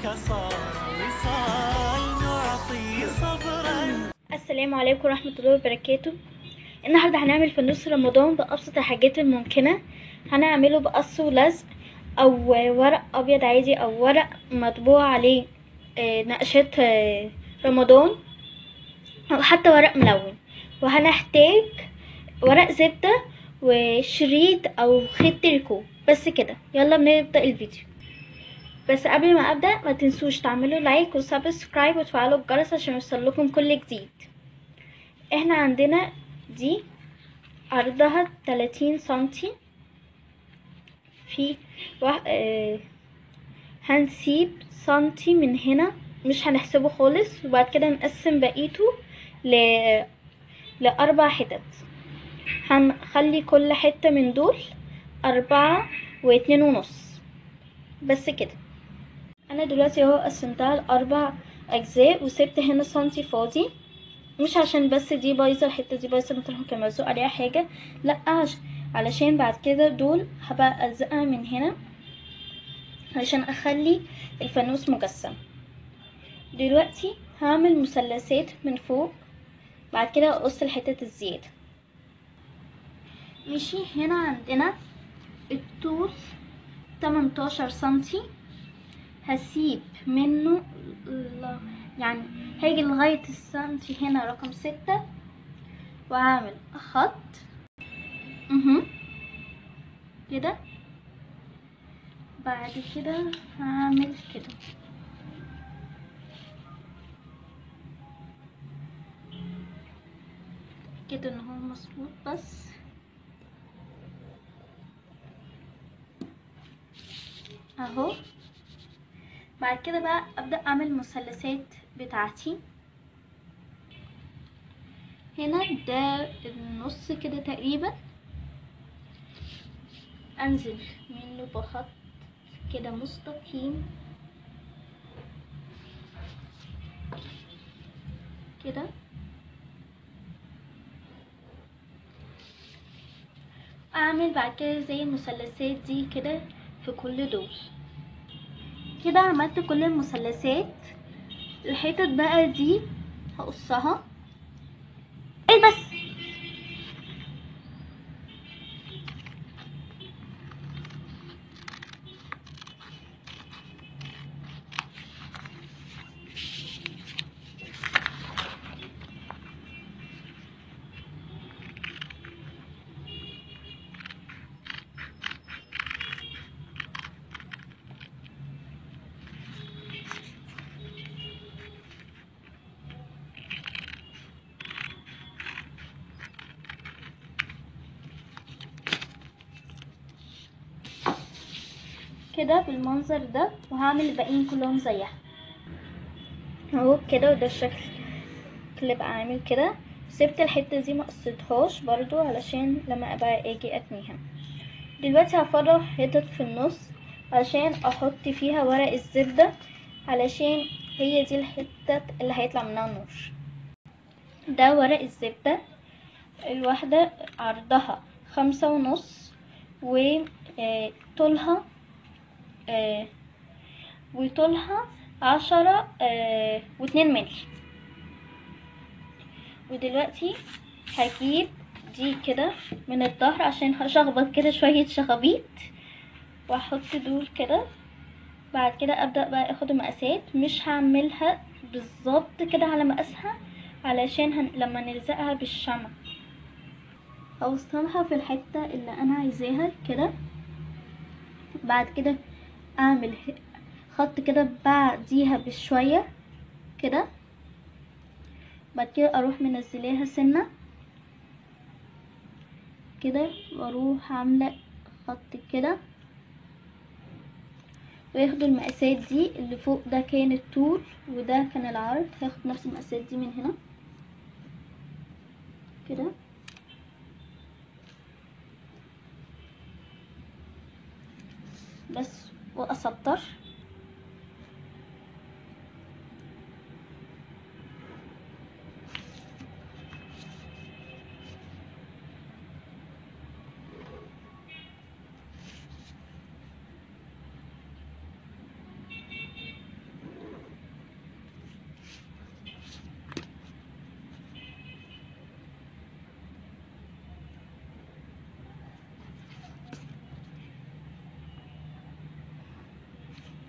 صار وصال نعطي صبرا السلام عليكم ورحمة الله وبركاته النهاردة هنعمل فانوس رمضان بأبسط الحاجات الممكنة هنعمله بقص ولزق أو ورق أبيض عادي أو ورق مطبوع عليه آه، نقشات آه، رمضان أو حتى ورق ملون وهنحتاج ورق زبدة وشريط أو خيط تريكو بس كده يلا نبدأ الفيديو بس قبل ما ابدا ما تنسوش تعملوا لايك وسبسكرايب وتفعلوا الجرس عشان يوصلكم كل جديد احنا عندنا دي عرضها 30 سنتي في واحد اه هنسيب سنتي من هنا مش هنحسبه خالص وبعد كده نقسم بقيته ل لأربع حتت هنخلي كل حتة من دول أربعة واتنين ونص بس كده انا دلوقتي اهو قسمتها لاربع اجزاء وسبت هنا سنتي فاضي مش عشان بس دي بايظه الحته دي بايظه مثلا كان مرزوق عليها حاجه لا عش... علشان بعد كده دول هبقى الزقها من هنا علشان اخلي الفانوس مجسم دلوقتي هعمل مثلثات من فوق بعد كده اقص الحتت الزياده ماشي هنا عندنا الطول 18 سنتي هسيب منه ل- يعني هاجي لغاية السنتي هنا رقم ستة وهعمل خط اها كده بعد كده هعمل كده كده ان هو مظبوط بس اهو بعد كده بقى ابدا اعمل مثلثات بتاعتي هنا ده النص كده تقريبا انزل منه بخط كده مستقيم كده اعمل بعد كده زي المثلثات دي كده في كل دول كده عملت كل المثلثات الحتت بقى دي هقصها ايه بس كده بالمنظر ده وهعمل الباقيين كلهم زيها اهو كده وده الشكل اللي بقى عامل كده سبت الحته دي ما قصيتهاش برضو علشان لما ابقى اجي اتنيها دلوقتي هفرغ حتت في النص علشان احط فيها ورق الزبده علشان هي دي الحتة اللي هيطلع منها النور ده ورق الزبدة الواحدة عرضها خمسة ونص وطولها آه، وطولها عشرة آه، واتنين ملي ودلوقتي هجيب دي كده من الظهر عشان هشخبط كده شوية شخابيط واحط دول كده بعد كده ابدأ بقى اخد المقاسات مش هعملها بالظبط كده على مقاسها علشان هن... لما نلزقها بالشمع اوصلها في الحتة اللي انا عايزاها كده بعد كده اعمل خط كده بعديها بشوية كده بعد كده اروح منزلاها سنة كده واروح عاملة خط كده وياخدوا المقاسات دي اللي فوق ده كان الطول وده كان العرض هاخد نفس المقاسات دي من هنا كده بس واسطر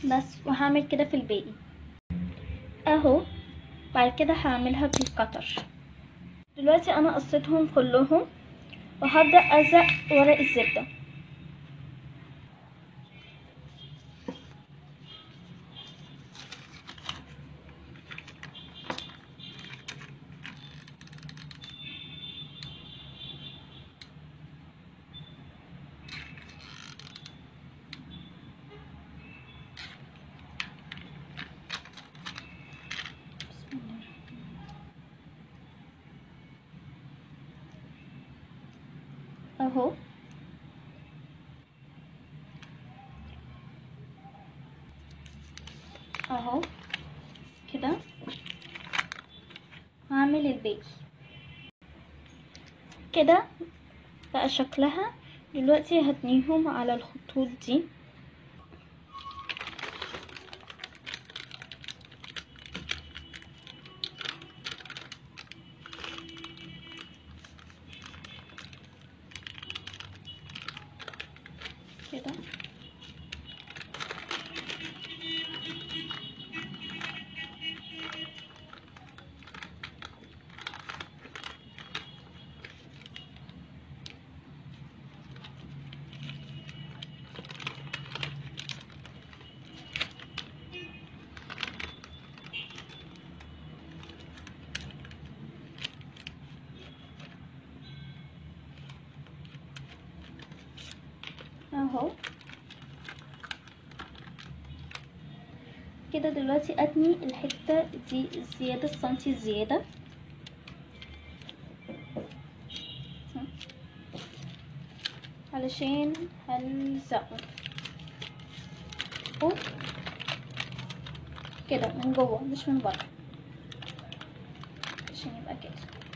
بس وهعمل كده في الباقي اهو بعد كده هعملها بالقطر دلوقتي انا قصيتهم كلهم وهبدأ ألزق ورق الزبدة بسم الله الرحمن الرحيم. اهو اهو كده هعمل الباقي كده بقى شكلها دلوقتي هتنيهم على الخطوط دي كده اهو كده دلوقتي اتني الحتة دي الزيادة السنتي الزيادة علشان هلزقه أهو. كده من جوه مش من بره عشان يبقى كده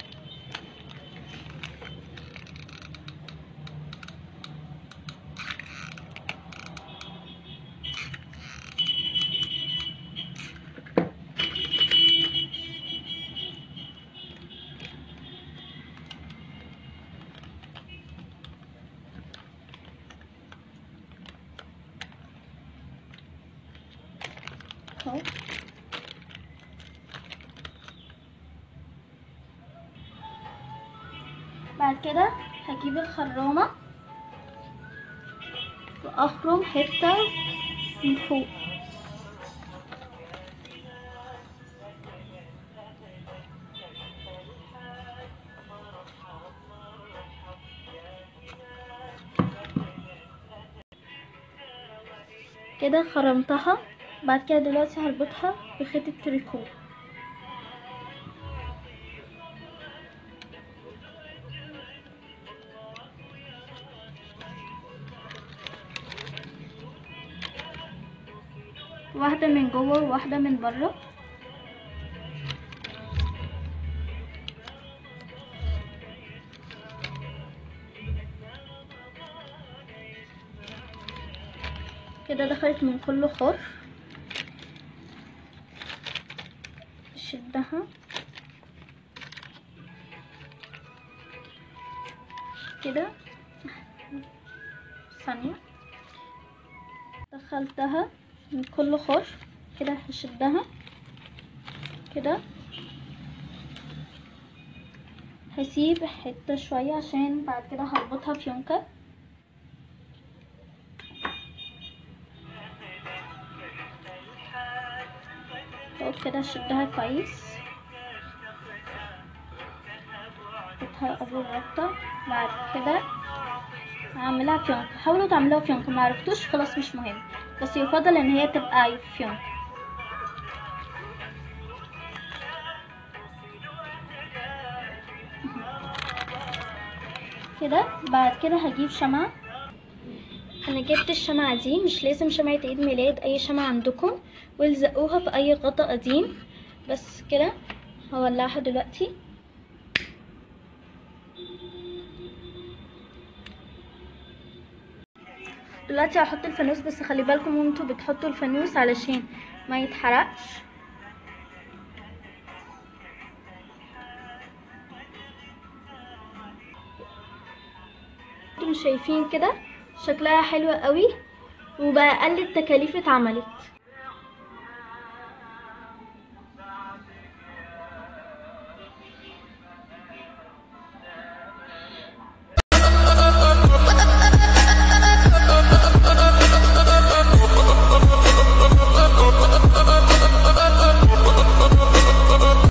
اهو بعد كده هجيب الخرامة وأخرم حتة من فوق كده خرمتها بعد كده دلوقتي هربطها بخيط التريكو واحدة من جوه وواحدة من بره كده دخلت من كل خرف شدها كده ثانية دخلتها من كل خرف كده هشدها كده هسيب حتة شوية عشان بعد كده هربطها في يونكة اهو كده اشدها كويس احطها اول ربطة بعد كده هعملها فيونكة حاولوا تعملوها فيونكة ما عرفتوش خلاص مش مهم بس يفضل ان هي تبقى فيونكة كده بعد كده هجيب شمعة انا جبت الشمعة دي مش لازم شمعة عيد ميلاد اي شمعة عندكم والزقوها في اي غطا قديم بس كده هولعها دلوقتي دلوقتي هحط الفانوس بس خلي بالكم وانتوا بتحطوا الفانوس علشان ما يتحرقش انتم شايفين كده شكلها حلو قوي وبأقل التكاليف اتعملت